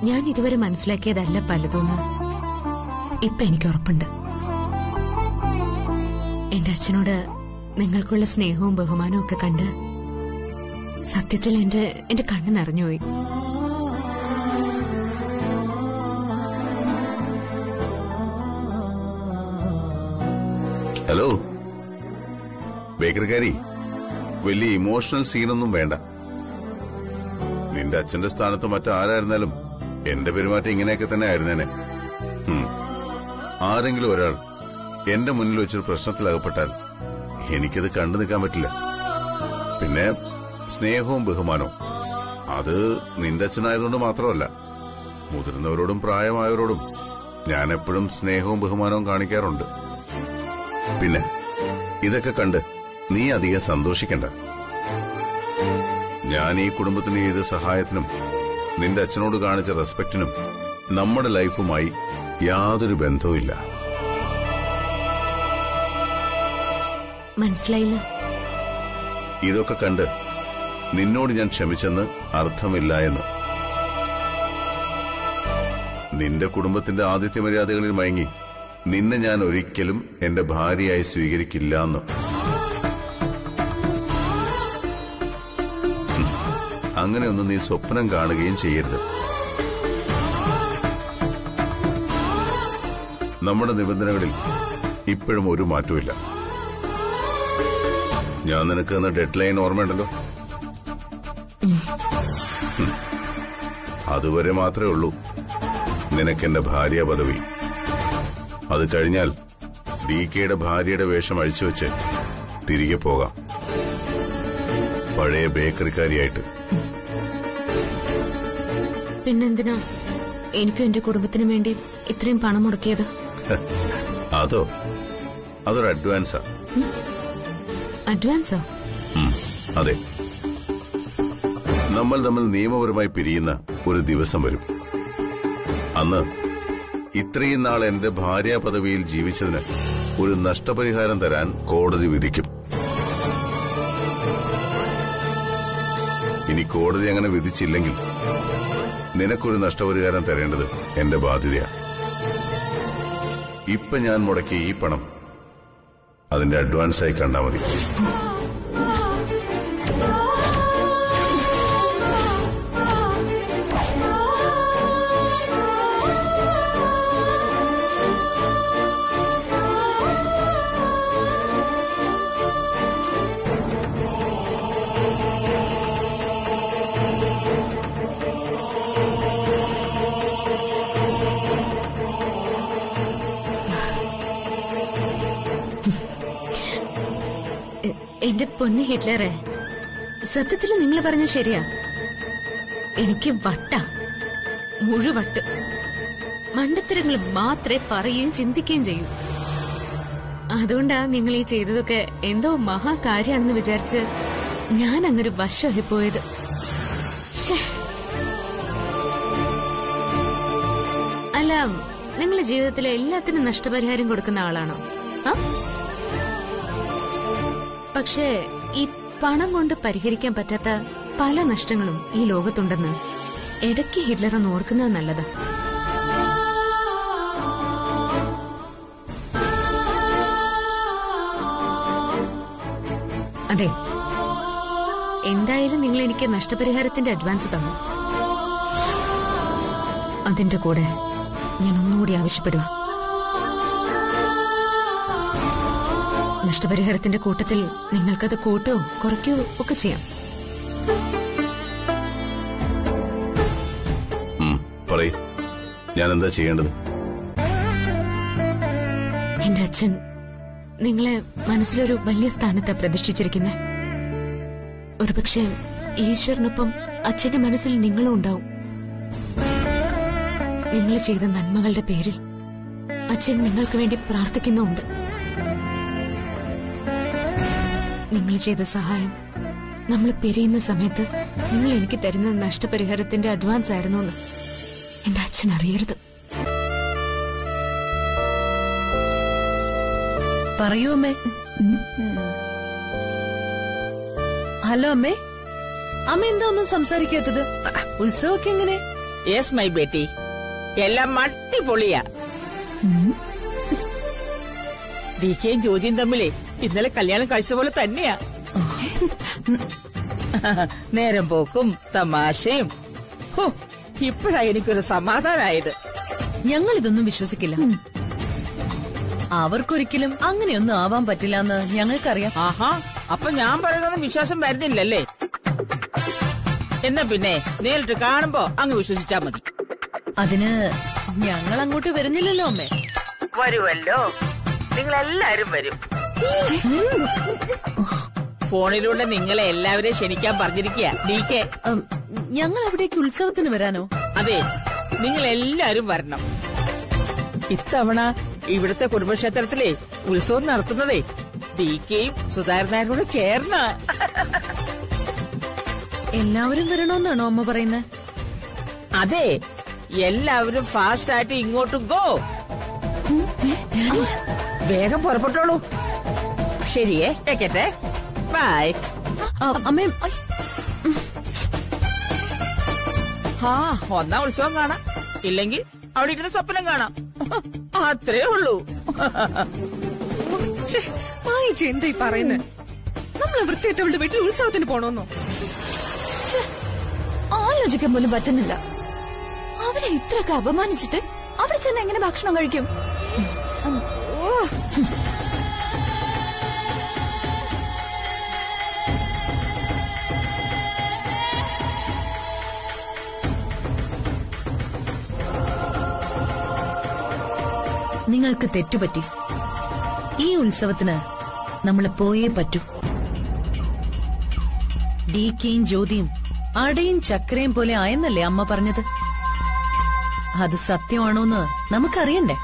ഞാൻ ഇതുവരെ മനസ്സിലാക്കിയതല്ല പലതൊന്നും ഇപ്പൊ എനിക്ക് ഉറപ്പുണ്ട് എന്റെ അച്ഛനോട് നിങ്ങൾക്കുള്ള സ്നേഹവും ബഹുമാനവും ഒക്കെ കണ്ട് സത്യത്തിൽ എന്റെ എന്റെ കണ്ണ് നിറഞ്ഞുപോയി ഹലോ ബേക്കറിക്കാരി വലിയ ഇമോഷണൽ സീനൊന്നും വേണ്ട നിന്റെ അച്ഛന്റെ സ്ഥാനത്ത് മറ്റാരായിരുന്നാലും എന്റെ പെരുമാറ്റം ഇങ്ങനെയൊക്കെ തന്നെ ആയിരുന്നേനെ ഉം. ആരെങ്കിലും ഒരാൾ എന്റെ മുന്നിൽ വെച്ചൊരു പ്രശ്നത്തിലകപ്പെട്ടാൽ എനിക്കത് കണ്ടു നിൽക്കാൻ പറ്റില്ല പിന്നെ സ്നേഹവും ബഹുമാനവും അത് നിന്റെ അച്ഛനായതുകൊണ്ട് മാത്രമല്ല മുതിർന്നവരോടും പ്രായമായവരോടും ഞാൻ എപ്പോഴും സ്നേഹവും ബഹുമാനവും കാണിക്കാറുണ്ട് പിന്നെ ഇതൊക്കെ കണ്ട് നീ അധികം സന്തോഷിക്കണ്ട ഞാൻ ഈ കുടുംബത്തിന് ചെയ്ത സഹായത്തിനും നിന്റെ അച്ഛനോട് കാണിച്ച റെസ്പെക്റ്റിനും നമ്മുടെ ലൈഫുമായി യാതൊരു ബന്ധവുമില്ല മനസ്സിലായില്ല ഇതൊക്കെ കണ്ട് നിന്നോട് ഞാൻ ക്ഷമിച്ചെന്ന് അർത്ഥമില്ല എന്ന് നിന്റെ കുടുംബത്തിന്റെ ആദിത്യ മര്യാദകളിൽ മയങ്ങി നിന്നെ ഞാൻ ഒരിക്കലും എന്റെ ഭാര്യയായി സ്വീകരിക്കില്ല എന്ന് ഉം. അങ്ങനെയൊന്നും നീ സ്വപ്നം കാണുകയും ചെയ്യരുത് നമ്മുടെ നിബന്ധനകളിൽ ഇപ്പോഴും ഒരു മാറ്റവുമില്ല ഞാൻ നിനക്ക് തന്ന ഡെഡ് ലൈൻ ഓർമ്മയുണ്ടല്ലോ ഉം. അതുവരെ മാത്രമേ ഉള്ളൂ നിനക്കെന്റെ ഭാര്യ പദവി അത് കഴിഞ്ഞാൽ ഡി കെയുടെ ഭാര്യയുടെ വേഷം അഴിച്ചുവെച്ച് തിരികെ പോകാം പഴയ ബേക്കറിക്കാരിയായിട്ട് പിന്നെന്തിനാ എനിക്കും എന്റെ കുടുംബത്തിനും വേണ്ടി ഇത്രയും പണം മുടക്കിയത് അതോ അതൊരു അഡ്വാൻസാ അഡ്വാൻസോ ഉം, അതെ നമ്മൾ തമ്മിൽ നിയമപരമായി പിരിയുന്ന ഒരു ദിവസം വരും അന്ന് ഇത്രയും നാൾ എന്റെ ഭാര്യാ പദവിയിൽ ജീവിച്ചതിന് ഒരു നഷ്ടപരിഹാരം തരാൻ കോടതി വിധിക്കും ഇനി കോടതി അങ്ങനെ വിധിച്ചില്ലെങ്കിൽ നിനക്കൊരു നഷ്ടപരിഹാരം തരേണ്ടത് എന്റെ ബാധ്യതയാ ഇപ്പൊ ഞാൻ മുടക്കിയ ഈ പണം അതിന്റെ അഡ്വാൻസായി കണ്ടാൽ മതി എ- എന്റെ പൊന്ന് ഹിറ്റ്ലറെ സത്യത്തിൽ നിങ്ങൾ പറഞ്ഞ ശരിയാ എനിക്ക് വട്ട മുഴുവട്ട് മണ്ടത്തരങ്ങൾ മാത്രമേ പറയുകയും ചിന്തിക്കുകയും ചെയ്യൂ അതുകൊണ്ടാ നിങ്ങൾ ഈ ചെയ്തതൊക്കെ എന്തോ മഹാകാര്യാണെന്ന് വിചാരിച്ച് ഞാൻ അങ്ങൊരു വശമായി പോയത് ശ്ശേ. അല്ല നിങ്ങൾ ജീവിതത്തിലെ എല്ലാത്തിനും നഷ്ടപരിഹാരം കൊടുക്കുന്ന ആളാണോ ആ പക്ഷേ ഈ പണം കൊണ്ട് പരിഹരിക്കാൻ പറ്റാത്ത പല നഷ്ടങ്ങളും ഈ ലോകത്തുണ്ടെന്ന് ഇടയ്ക്ക് ഹിറ്റ്ലർ ഒന്ന് ഓർക്കുന്നത് നല്ലതാ അതെ എന്തായാലും നിങ്ങൾ എനിക്ക് നഷ്ടപരിഹാരത്തിന്റെ അഡ്വാൻസ് തന്നു അതിന്റെ കൂടെ ഞാൻ ഒന്നുകൂടി ആവശ്യപ്പെടുക നഷ്ടപരിഹാരത്തിന്റെ കൂട്ടത്തിൽ നിങ്ങൾക്കത് കൂട്ടോ കുറയ്ക്കോ ഒക്കെ ചെയ്യാം ഉം, പറയ് ഞാൻ എന്താ ചെയ്യേണ്ടത് എന്റെ അച്ഛൻ നിങ്ങളെ മനസ്സിലൊരു വലിയ സ്ഥാനത്താ പ്രതിഷ്ഠിച്ചിരിക്കുന്നത് ഒരുപക്ഷെ ഈശ്വരനൊപ്പം അച്ഛന്റെ മനസ്സിൽ നിങ്ങളും ഉണ്ടാവും നിങ്ങൾ ചെയ്ത നന്മകളുടെ പേരിൽ അച്ഛൻ നിങ്ങൾക്ക് വേണ്ടി പ്രാർത്ഥിക്കുന്നുമുണ്ട് നിങ്ങൾ ചെയ്ത സഹായം നമ്മൾ പിരിയുന്ന സമയത്ത് നിങ്ങൾ എനിക്ക് തരുന്ന നഷ്ടപരിഹാരത്തിന്റെ അഡ്വാൻസ് ആയിരുന്നു എന്ന് എന്റെ അച്ഛൻ അറിയരുത് പറയൂ അമ്മേ ഹലോ അമ്മേ അമ്മ എന്താ ഒന്നും സംസാരിക്കാത്തത് ഉത്സവമൊക്കെ എങ്ങനെ യെസ് മൈ ബേട്ടി എല്ലാം അടിപൊളിയാ ഡി കെയും ജോജിയും തമ്മിലേ ഇന്നലെ കല്യാണം കഴിച്ച പോലെ തന്നെയാ നേരം പോക്കും തമാശയും ഹോ ഇപ്പോഴാ എനിക്കൊരു സമാധാനായത് ഞങ്ങൾ ഇതൊന്നും വിശ്വസിക്കില്ല അവർക്കൊരിക്കലും അങ്ങനെയൊന്നും ആവാൻ പറ്റില്ല എന്ന് ഞങ്ങൾക്കറിയാം ആഹാ അപ്പൊ ഞാൻ പറയുന്നത് വിശ്വാസം വരുന്നില്ലല്ലേ എന്നാ പിന്നെ നേരിട്ട് കാണുമ്പോ അങ്ങ് വിശ്വസിച്ചാ മതി അതിന് ഞങ്ങൾ അങ്ങോട്ട് വരുന്നില്ലല്ലോ അമ്മേ വരുമല്ലോ നിങ്ങൾ എല്ലാരും വരും ഫോണിലൂടെ നിങ്ങളെ എല്ലാവരെയും ക്ഷണിക്കാൻ പറഞ്ഞിരിക്കുക ഡി കെ ഉം, ഞങ്ങൾ അവിടേക്ക് ഉത്സവത്തിന് വരാനോ അതെ നിങ്ങൾ എല്ലാരും വരണം ഇത്തവണ ഇവിടുത്തെ കുടുംബക്ഷേത്രത്തിലെ ഉത്സവം നടത്തുന്നതേ ഡി കെയും സുധാകരൻ നായരും കൂടെ ചേർന്ന എല്ലാവരും വരണമെന്നാണോ അമ്മ പറയുന്നത് അതെ എല്ലാവരും ഫാസ്റ്റ് ആയിട്ട് ഇങ്ങോട്ട് ഗോ വേഗം പുറപ്പെട്ടോളൂ ശരിയേ വെക്കട്ടെ ബൈ അമ്മേ ഐ, ആ ഒന്നാം ഉത്സവം കാണാം ഇല്ലെങ്കിൽ അവിടെ ഇരുന്ന് സ്വപ്നം കാണാം അത്രേ ഉള്ളൂ വായിച്ച് എന്താ ഈ പറയുന്നത് നമ്മളെ വൃത്തിയായിട്ടവളുടെ വീട്ടിൽ ഉത്സവത്തിന് പോണോന്നോ ആലോചിക്കാൻ പോലും പറ്റുന്നില്ല അവരെ ഇത്രയൊക്കെ അപമാനിച്ചിട്ട് അവിടെ ചെന്ന് എങ്ങനെ ഭക്ഷണം കഴിക്കും നിങ്ങൾക്ക് തെറ്റുപറ്റി ഈ ഉത്സവത്തിന് നമ്മൾ പോയേ പറ്റൂ ഡി കെയും ജ്യോതിയും അടയും ചക്കരയും പോലെ ആയെന്നല്ലേ അമ്മ പറഞ്ഞത് അത് സത്യമാണോന്ന് നമുക്കറിയണ്ടേ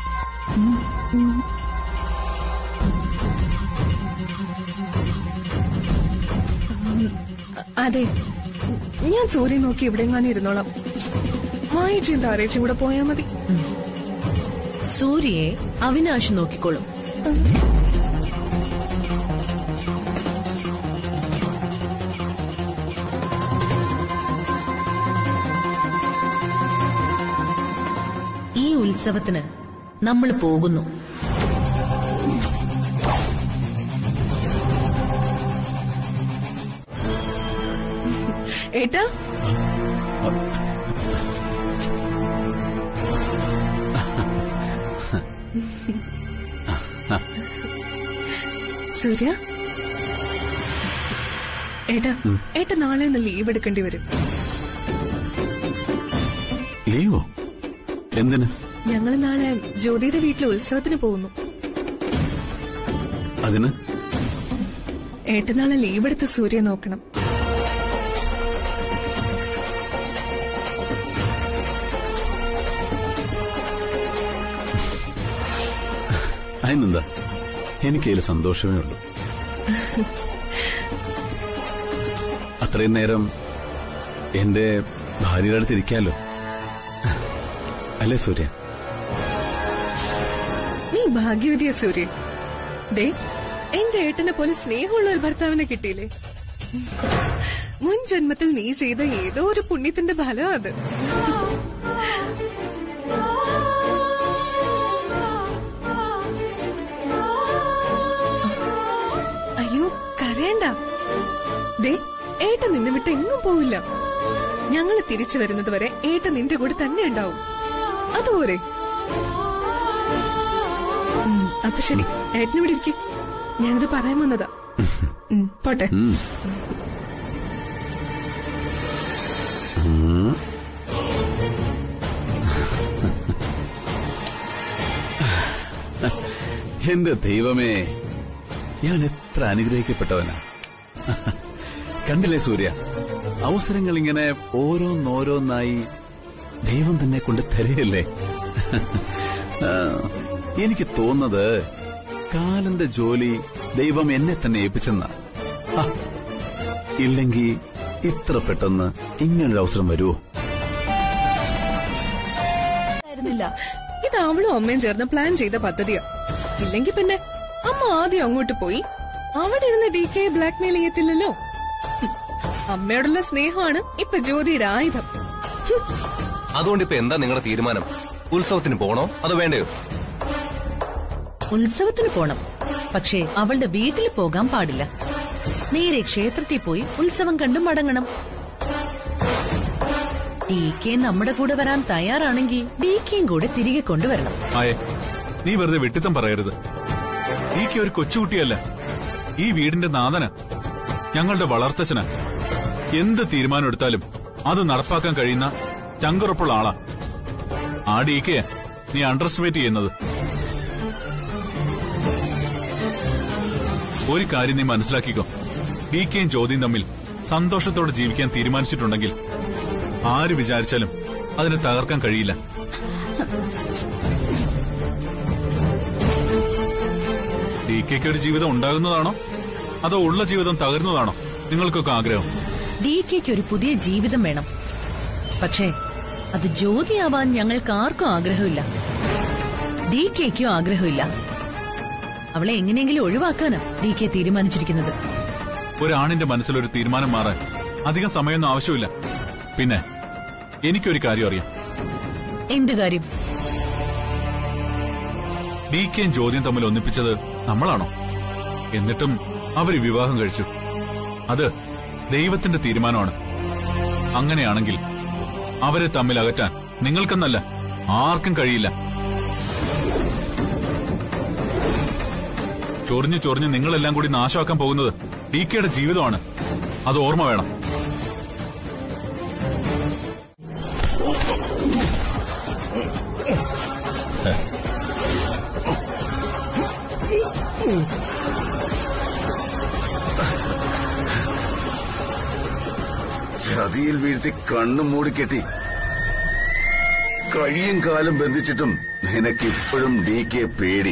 അതെ ഞാൻ സൂര്യൻ നോക്കി എവിടെങ്ങാനും ഇരുന്നോളാം വായിച്ച് എന്താ ആരേച്ചും കൂടെ പോയാ മതി സൂര്യയെ അവിനാശ് നോക്കിക്കോളും ഈ ഉത്സവത്തിന് നമ്മൾ പോകുന്നു ഏട്ടാ സൂര്യ ഏട്ടാ ഏട്ടാ നാളെ ഒന്ന് ലീവ് എടുക്കേണ്ടി വരും ലീവോ എന്തിന് ഞങ്ങൾ നാളെ ജ്യോതിയുടെ വീട്ടിൽ ഉത്സവത്തിന് പോകുന്നു അതിന് ഏട്ട നാളെ ലീവ് എടുത്ത് സൂര്യ നോക്കണം അതിനെന്താ എനിക്കതിൽ സന്തോഷമേ ഉള്ളൂ അത്രയും നേരം എന്റെ ഭാര്യയുടെ അടുത്തിരിക്കാലോ അല്ലേ സൂര്യ നീ ഭാഗ്യവതിയ സൂര്യൻ ദേ എന്റെ ഏട്ടനെ പോലെ സ്നേഹമുള്ള ഒരു ഭർത്താവിനെ കിട്ടിയില്ലേ മുൻ ജന്മത്തിൽ നീ ചെയ്ത ഏതോ ഒരു പുണ്യത്തിന്റെ ഫലം അത് അയ്യോ കരയണ്ട ദേ ഏട്ട നിന്നെ വിട്ട് എങ്ങും പോവില്ല ഞങ്ങള് തിരിച്ചു വരുന്നത് വരെ ഏട്ട നിന്റെ കൂടെ തന്നെ ഉണ്ടാവും അതുപോരെ ഉം, അപ്പൊ ശരി ഏട്ടനിവിടെ ഇരിക്കെ ഞാനത് പറയാൻ വന്നതാ ഉം, പോട്ടെ ഉം. ഉം. എന്റെ ദൈവമേ ഞാൻ എത്ര അനുഗ്രഹിക്കപ്പെട്ടവനാ കണ്ടില്ലേ സൂര്യ അവസരങ്ങൾ ഇങ്ങനെ ഓരോന്നോരോന്നായി ദൈവം തന്നെ കൊണ്ട് തരികയല്ലേ ആ, എനിക്ക് തോന്നുന്നത് കാലന്റെ ജോലി ദൈവം എന്നെ തന്നെ ഏൽപ്പിച്ചെന്ന ഇല്ലെങ്കിൽ ഇത്ര പെട്ടെന്ന് ഇങ്ങനൊരു അവസരം വരുമോ ആയിരുന്നില്ല ഇത് അവളും അമ്മയും ചേർന്ന് പ്ലാൻ ചെയ്ത പദ്ധതിയാ ഇല്ലെങ്കി പിന്നെ അമ്മ ആദ്യം അങ്ങോട്ട് പോയി അവിടെ ഇരുന്ന് ഡി കെ ബ്ലാക്ക് മെയിൽ ചെയ്യത്തില്ലല്ലോ ഹും, അമ്മയോടുള്ള സ്നേഹമാണ് ഇപ്പൊ ജ്യോതിയുടെ ആയുധം ഹും, അതുകൊണ്ട് ഇപ്പൊ എന്താ നിങ്ങളുടെ തീരുമാനം ഉത്സവത്തിന് പോണോ അതോ വേണ്ടയോ ഉത്സവത്തിന് പോണം പക്ഷേ അവളുടെ വീട്ടിൽ പോകാൻ പാടില്ല നേരെ ക്ഷേത്രത്തിൽ പോയി ഉത്സവം കണ്ടു മടങ്ങണം ഡി കെ നമ്മുടെ കൂടെ വരാൻ തയ്യാറാണെങ്കിൽ ഡി കെയും കൂടെ തിരികെ കൊണ്ടുവരണം ആയേ നീ വെറുതെ വെട്ടിത്തം പറയരുത് ഈക്ക് ഒരു കൊച്ചുകുട്ടിയല്ല ഈ വീടിന്റെ നാഥന ഞങ്ങളുടെ വളർത്തച്ഛന എന്ത് തീരുമാനം എടുത്താലും അത് നടപ്പാക്കാൻ കഴിയുന്ന ചങ്കുറപ്പുള്ള ആളാ ആ ഡീക്കെ നീ അണ്ടർസ്റ്റിമേറ്റ് ചെയ്യുന്നത് ഒരു കാര്യം നീ മനസ്സിലാക്കിക്കോ ഡി കെയും ജ്യോതിയും തമ്മിൽ സന്തോഷത്തോടെ ജീവിക്കാൻ തീരുമാനിച്ചിട്ടുണ്ടെങ്കിൽ ആര് വിചാരിച്ചാലും അതിനെ തകർക്കാൻ കഴിയില്ല ഡി കെക്ക് ഒരു ജീവിതം ഉണ്ടാകുന്നതാണോ അതോ ഉള്ള ജീവിതം തകരുന്നതാണോ നിങ്ങൾക്കൊക്കെ ആഗ്രഹം ഡി കെക്ക് ഒരു പുതിയ ജീവിതം വേണം പക്ഷേ അത് ജ്യോതിയാവാൻ ഞങ്ങൾക്ക് ആർക്കും ആഗ്രഹമില്ല ഡി കെക്കും ആഗ്രഹമില്ല അവളെ എങ്ങനെയെങ്കിലും ഒഴിവാക്കാനാ ഡി കെ തീരുമാനിച്ചിരിക്കുന്നത് ഒരാണിന്റെ മനസ്സിലൊരു തീരുമാനം മാറാൻ അധികം സമയമൊന്നും ആവശ്യമില്ല പിന്നെ എനിക്കൊരു കാര്യം അറിയാം എന്ത് കാര്യം ഡി കെയും ജ്യോതിയും തമ്മിൽ ഒന്നിപ്പിച്ചത് നമ്മളാണോ എന്നിട്ടും അവര് വിവാഹം കഴിച്ചു അത് ദൈവത്തിന്റെ തീരുമാനമാണ് അങ്ങനെയാണെങ്കിൽ അവരെ തമ്മിൽ അകറ്റാൻ നിങ്ങൾക്കെന്നല്ല ആർക്കും കഴിയില്ല ചൊറിഞ്ഞു ചൊറിഞ്ഞ് നിങ്ങളെല്ലാം കൂടി നാശമാക്കാൻ പോകുന്നത് ഡി കെയുടെ ജീവിതമാണ് അത് ഓർമ്മ വേണം ചതിയിൽ വീഴ്ത്തി കണ്ണും മൂടിക്കെട്ടി കൈയും കാലും ബന്ധിച്ചിട്ടും നിനക്കിപ്പോഴും ഡി കെ പേടി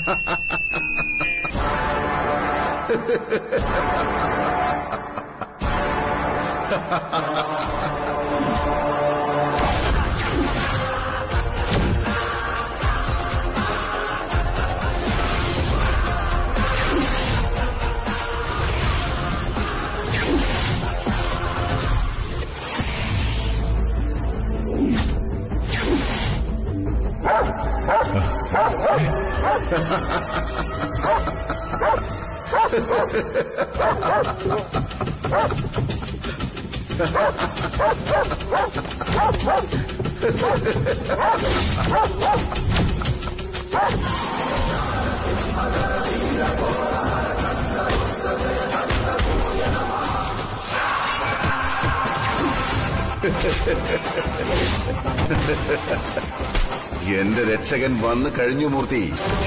എന്റെ രക്ഷകൻ വന്നു കഴിഞ്ഞു മൂർത്തി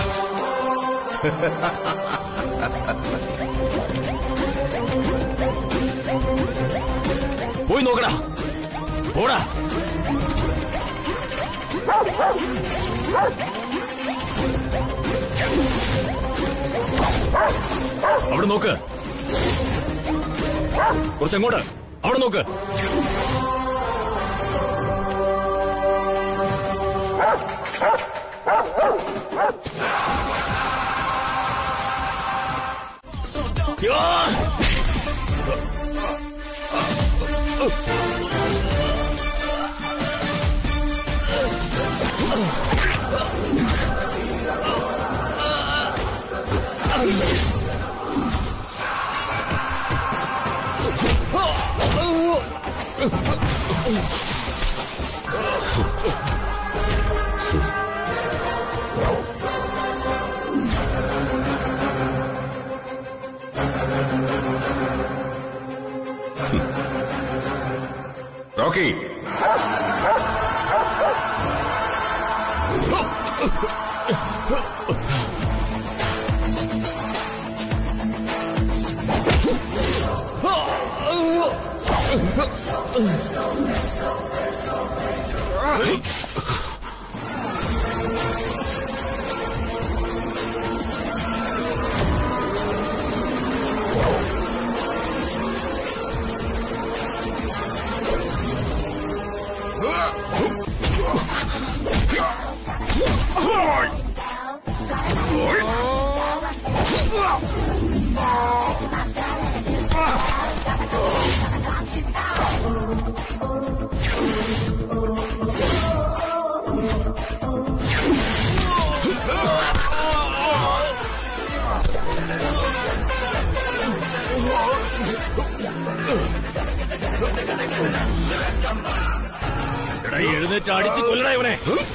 പോയി നോക്കടാ പോടാ അവിടെ നോക്ക് കുറച്ചങ്ങോട്ട് അവിടെ നോക്ക് റോക്കി എന്നിട്ട് അടിച്ചു കൊല്ലണ ഇവനെ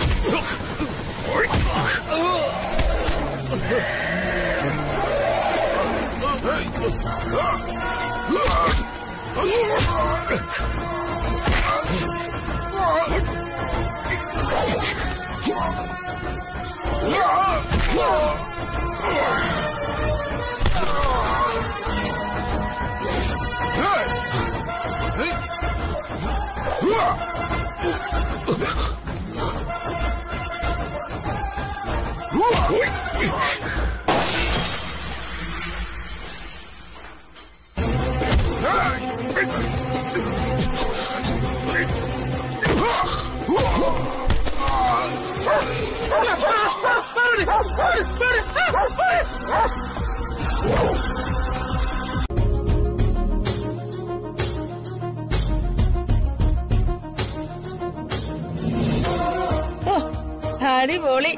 ഓ, അടിപൊളി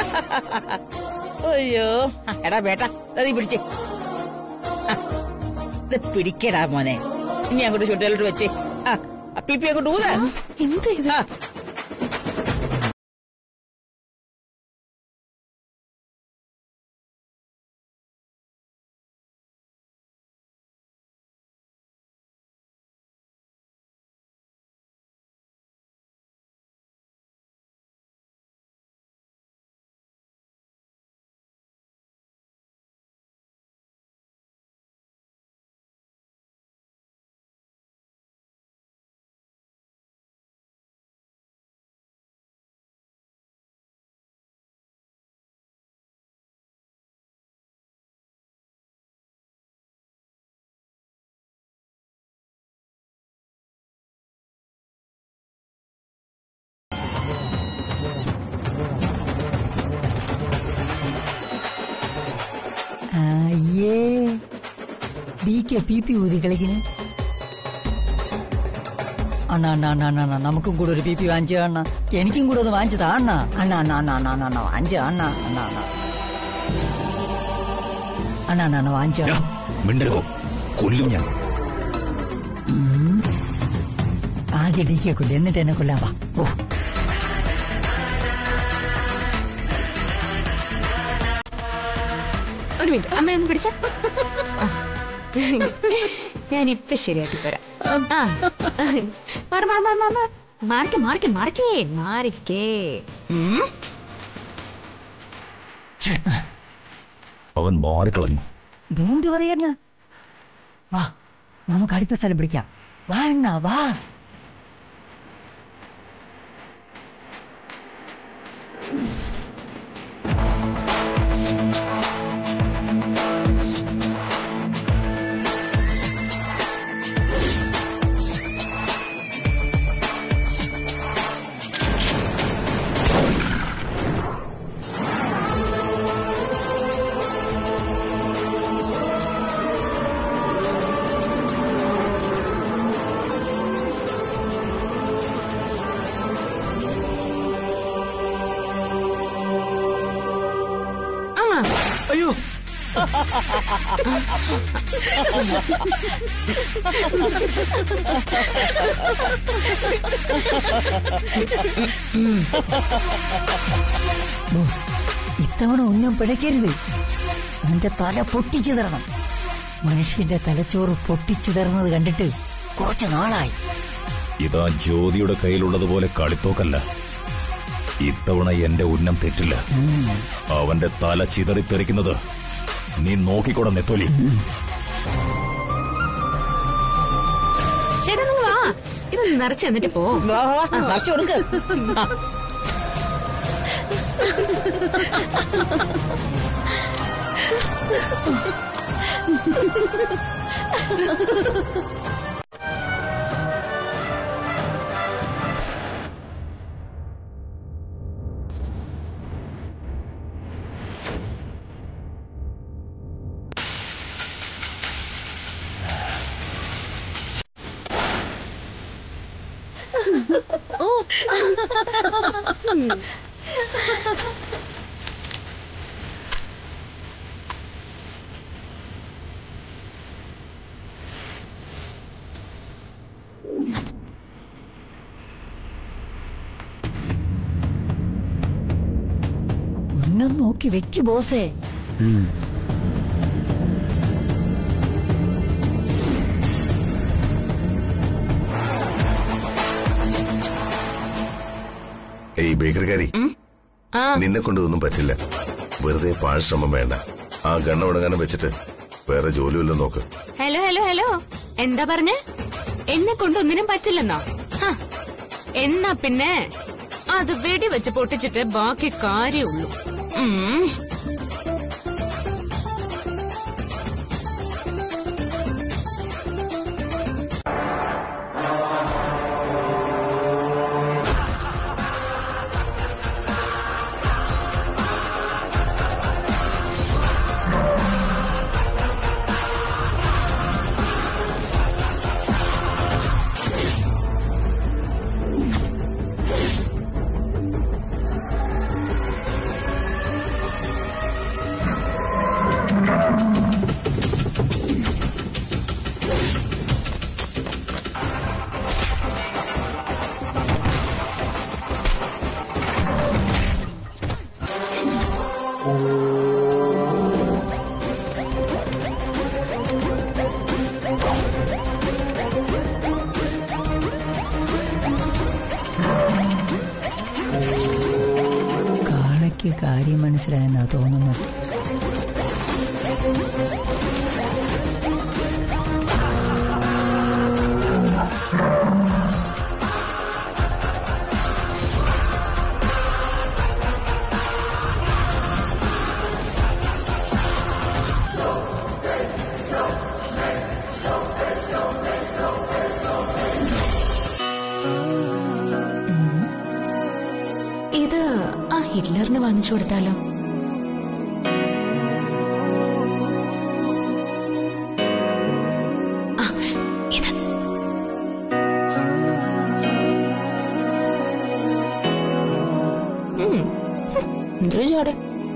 അയ്യോ ആ, എടാ ബേട്ട ദാ നീ പിടിച്ചേ ആ, ഇത് പിടിക്കടാ മോനെ ഇനി അങ്ങോട്ട് ചുട്ടിലോട്ട് വെച്ചേ ആ ആ പിപ്പി അങ്ങോട്ട് ഊത എന്താ ഇത് ആ അയ്യേ ഡി കെ പി പി ഊതി കളിക്കുന്നു അണ്ണ അണ്ണ അണ്ണ അണ്ണ അണ്ണ നമുക്കും കൂടെ ഒരു പി പി വാങ്ങിച്ചു അണ്ണ എനിക്കും കൂടെ ഒന്ന് വാങ്ങിച്ചതാ അണ്ണ അണ്ണ അണ്ണ അണ്ണ അണ്ണ അണ്ണ അണ്ണ വാങ്ങിച്ച അണ്ണ അണ്ണ അണ്ണ അണ്ണ അണ്ണ അണ്ണ വാങ്ങിച്ച എടാ, മിണ്ടരുതോ കൊല്ലും ഞാൻ ആദ്യം ഡി കെ കൊല്ലി എന്നിട്ട് എന്നെ കൊല്ലാൻ വാ ഓ ഒരു മിനിറ്റ് അമ്മ ഒന്ന് പിടിച്ച ഞാൻ ഇപ്പൊ ശരിയാക്കി തരാം ആ മാറ് മാറ് മാറ് മാറ് മാറ്. മാറിക്കേ മാറിക്കേ മാറിക്കേ മാറിക്കേ ഉം. അവൻ മാറിക്കളഞ്ഞു എന്ത് പറയണ്ണ വാ നമുക്ക് അടുത്ത സ്ഥലം പിടിക്കാം വാ അണ്ണ വാ അയ്യോ ബോസ് ഇത്തവണ ഒന്നും പിഴയ്ക്കരുത് അവന്റെ തല പൊട്ടിച്ചു തരണം മനുഷ്യന്റെ തലച്ചോറ് പൊട്ടിച്ചു തരുന്നത് കണ്ടിട്ട് കുറച്ചു നാളായി ഇതാ ജ്യോതിയുടെ കയ്യിലുള്ളതുപോലെ കളിത്തോക്കല്ല ഇത്തവണ എന്റെ ഉന്നം തെറ്റില്ല അവന്റെ തല ചിതറിത്തെറിക്കുന്നത് നീ നോക്കിക്കൂടെ നെത്തോലി ചേട്ടാ നിങ്ങൾ വാ ഇത് നിറച്ച് എന്നിട്ട് പോ വാ, വാ, വാ, നിറച്ച് കൊടുക്ക് ആ, ഉന്നം നോക്കി വെക്ക് ബോസേ ഏയ് ബേക്കറിക്കാരി ആ നിന്നെ കൊണ്ട് ഒന്നും പറ്റില്ല വെറുതെ പാഴ്ശ്രമം വേണ്ട ആ ഗണ്ണ ഉടങ്ങാനും വെച്ചിട്ട് വേറെ ജോലി വല്ലതും നോക്ക് ഹലോ ഹലോ ഹലോ എന്താ പറഞ്ഞേ എന്നെ കൊണ്ടൊന്നിനും പറ്റില്ലെന്നോ ഹ, എന്നാ പിന്നെ അത് വെടിവെച്ച് പൊട്ടിച്ചിട്ട് ബാക്കി കാര്യമുള്ളൂ ഉം. കാളയ്ക്ക് കാര്യം മനസ്സിലായെന്നാ തോന്നുന്നത് ഇത് ആ ഹിറ്റ്ലറിന് വാങ്ങിച്ചു കൊടുത്താലോ ആ, ഇത്. ഉം, ഹും, എന്തൊരു ചാടെ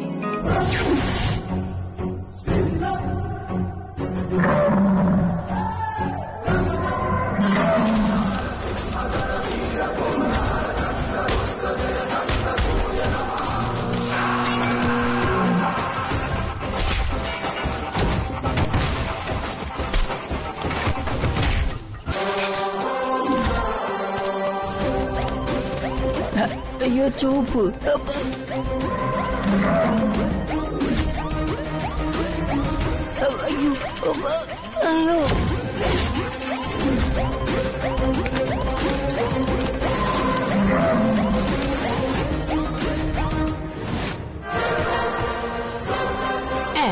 അയ്യോ ചൂപ്പ് അയ്യോ അയ്യോ ഏ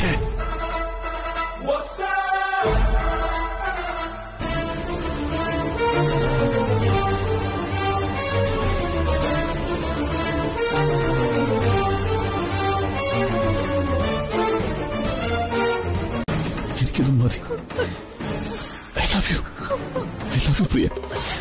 എനിക്കിത് മതി I love you I love you Priya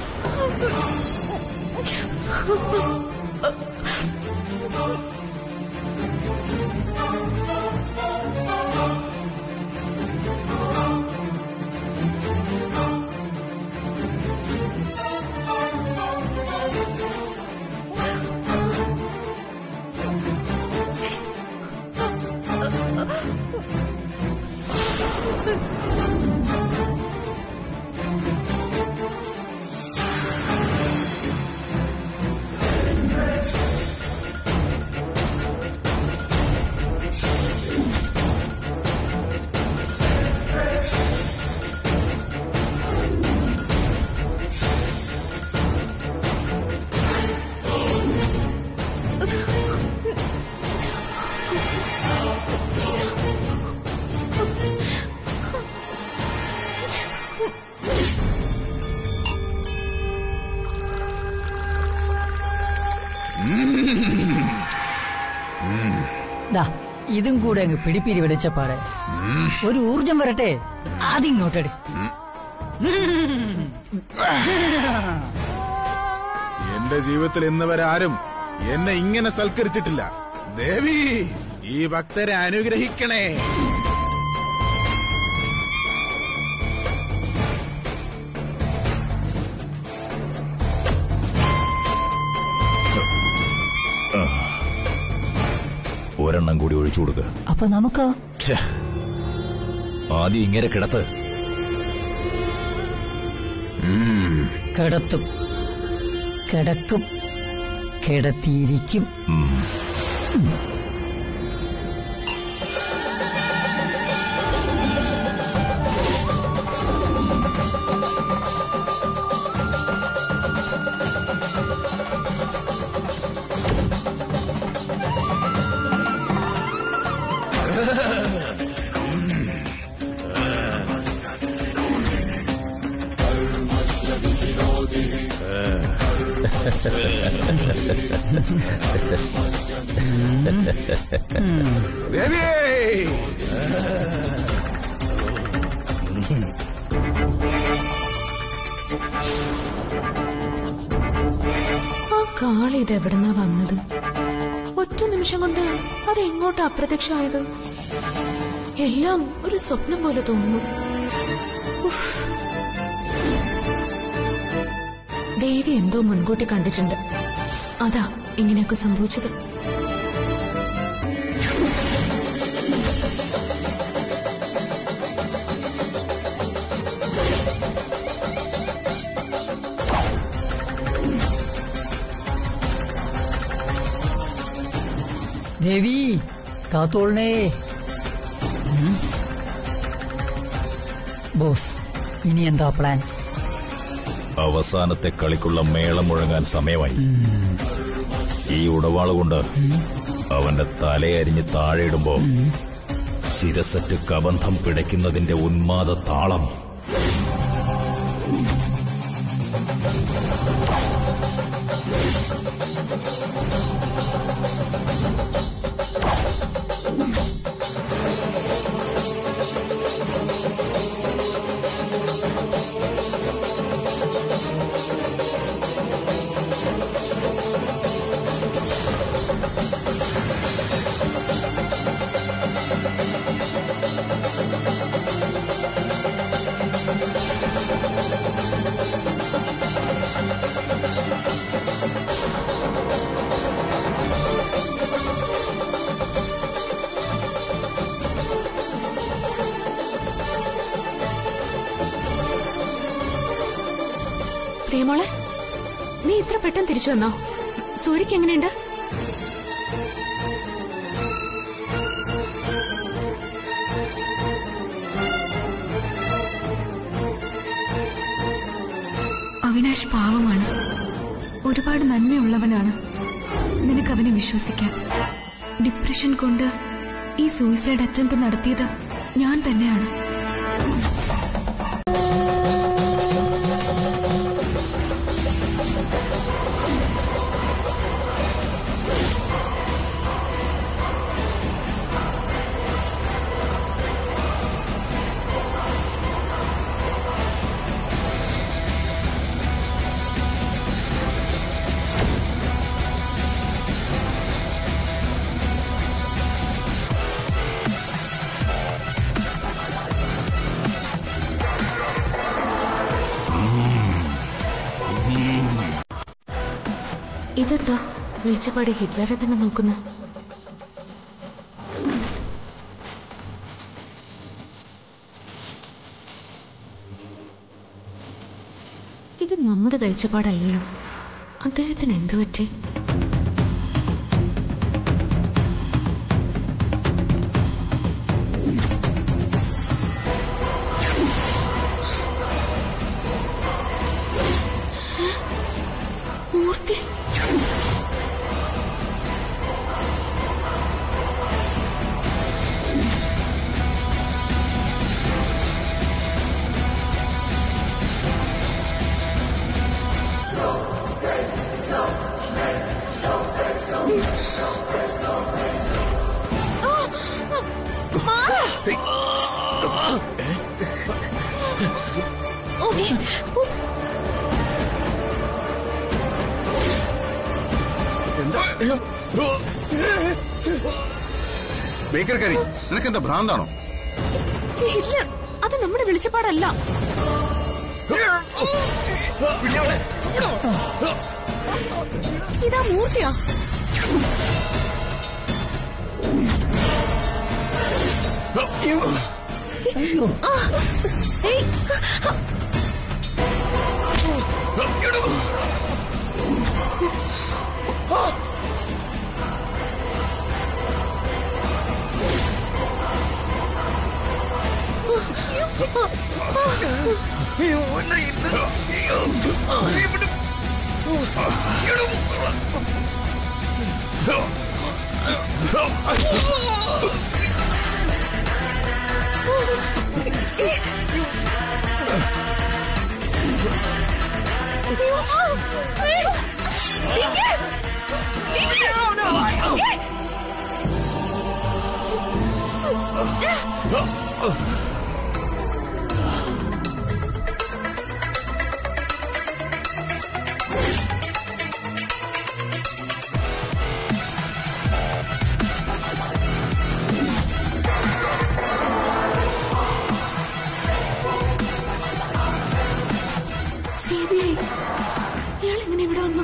ദാ ഇതും കൂടെ അങ്ങ് പിടിപ്പിരി വെളിച്ചപ്പാടെ ഒരു ഊർജം വരട്ടെ അതിങ്ങോട്ടെടി എന്റെ ജീവിതത്തിൽ ഇന്ന് വരെ ആരും എന്നെ ഇങ്ങനെ സൽക്കരിച്ചിട്ടില്ല ദേവി ഈ ഭക്തരെ അനുഗ്രഹിക്കണേ ഒരെണ്ണം കൂടി ഒഴിച്ചു കൊടുക്കുക അപ്പൊ നമുക്കോ ഛെ. ആദ്യം ഇങ്ങനെ കിടത്ത് കിടത്തും കിടക്കും കിടത്തിയിരിക്കും ദേവി ആ കാളി ഇത് എവിടുന്നാ വന്നത് ഒറ്റ നിമിഷം കൊണ്ട് അത് എങ്ങോട്ട് അപ്രത്യക്ഷമായത് എല്ലാം ഒരു സ്വപ്നം പോലെ തോന്നുന്നു ഉഫ്. ദേവി എന്തോ മുൻകൂട്ടി കണ്ടിട്ടുണ്ട് അതാ ഇങ്ങനെയൊക്കെ സംഭവിച്ചത് ദേവി കാത്തോളണേ ഉം. ബോസ് ഇനി എന്താ പ്ലാൻ അവസാനത്തെ കളിക്കുള്ള മേളം മുഴങ്ങാൻ സമയമായി ഈ ഉടവാള് കൊണ്ട് അവന്റെ തലയരിഞ്ഞ് താഴെയിടുമ്പോ ശിരസറ്റ് കബന്ധം പിടയ്ക്കുന്നതിന്റെ ഉന്മാദ താളം പ്രിയമോളെ നീ ഇത്ര പെട്ടെന്ന് തിരിച്ചു വന്നോ സൂര്യക്ക് എങ്ങനെയുണ്ട് അവിനാശ് പാവമാണ് ഒരുപാട് നന്മയുള്ളവനാണ് നിനക്ക് അവനെ വിശ്വസിക്കാം ഡിപ്രഷൻ കൊണ്ട് ഈ സൂയിസൈഡ് അറ്റംപ്റ്റ് നടത്തിയത് ഞാൻ തന്നെയാണ് ഇതെന്താ വിളിച്ചപാടെ ഹിറ്റ്ലറെ തന്നെ നോക്കുന്നു ഇത് നമ്മുടെ കാഴ്ചപ്പാടല്ലല്ലോ അദ്ദേഹത്തിന് എന്തു പറ്റി മൂർത്തി ബേക്കറിക്കാരി നിനക്കെന്താ ഭ്രാന്താണോ ഹിറ്റ്ലർ അത് നമ്മുടെ വെളിച്ചപ്പാടല്ല ഇതാ മൂർത്തിയാ ആ, ഏയ്, CBI. ഇയാൾ എങ്ങനെ ഇവിടെ വന്നു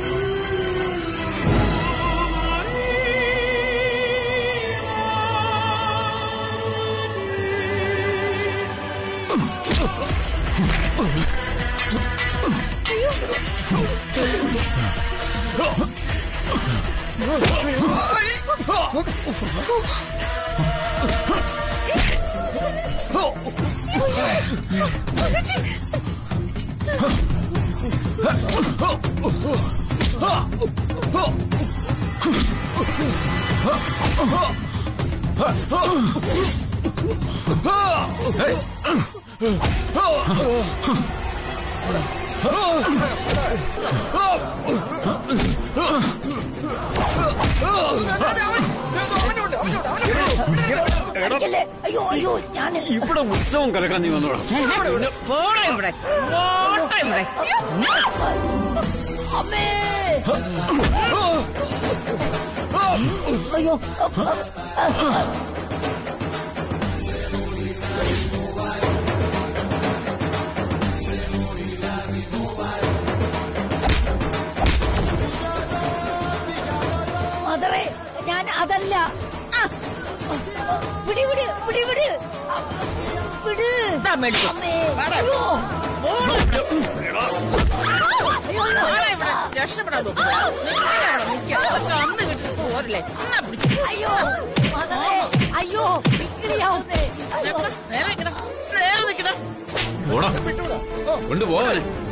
അയ്യോ അയ്യോ ഞാൻ ഇവിടെ ഉത്സവം കലക്കാൻ നീ വന്നോടാ പോടാ ഇവിടെ പോട്ടെ ഇവിടെ അമ്മേ അയ്യോ മദറേ ഞാൻ അതല്ല ആ, വിട് വിട് വിട് വിട് വിട് ഇതാ മേടിച്ചോ. അമ്മേ വാടാ. അയ്യോ. പോടാ ഇവിടെ. അയ്യോ, പോടാ ഇവിടെ. രക്ഷപ്പെടാൻ നോക്ക്. നിൽക്കല്ലേ അവിടെ, നിൽക്ക. അതൊക്കെ അന്ന് കിട്ടിയിട്ട് പോരല്ലേ. എന്നാ പിടിച്ച്. അയ്യോ മദറേ അയ്യോ വിക്രിയാവുന്നേ അയ്യോ നേരെ നിൽക്കണം. നേരെ നിൽക്കണം. പോടാ വിട്ടുവിടാ. കൊണ്ടുപോകാനെ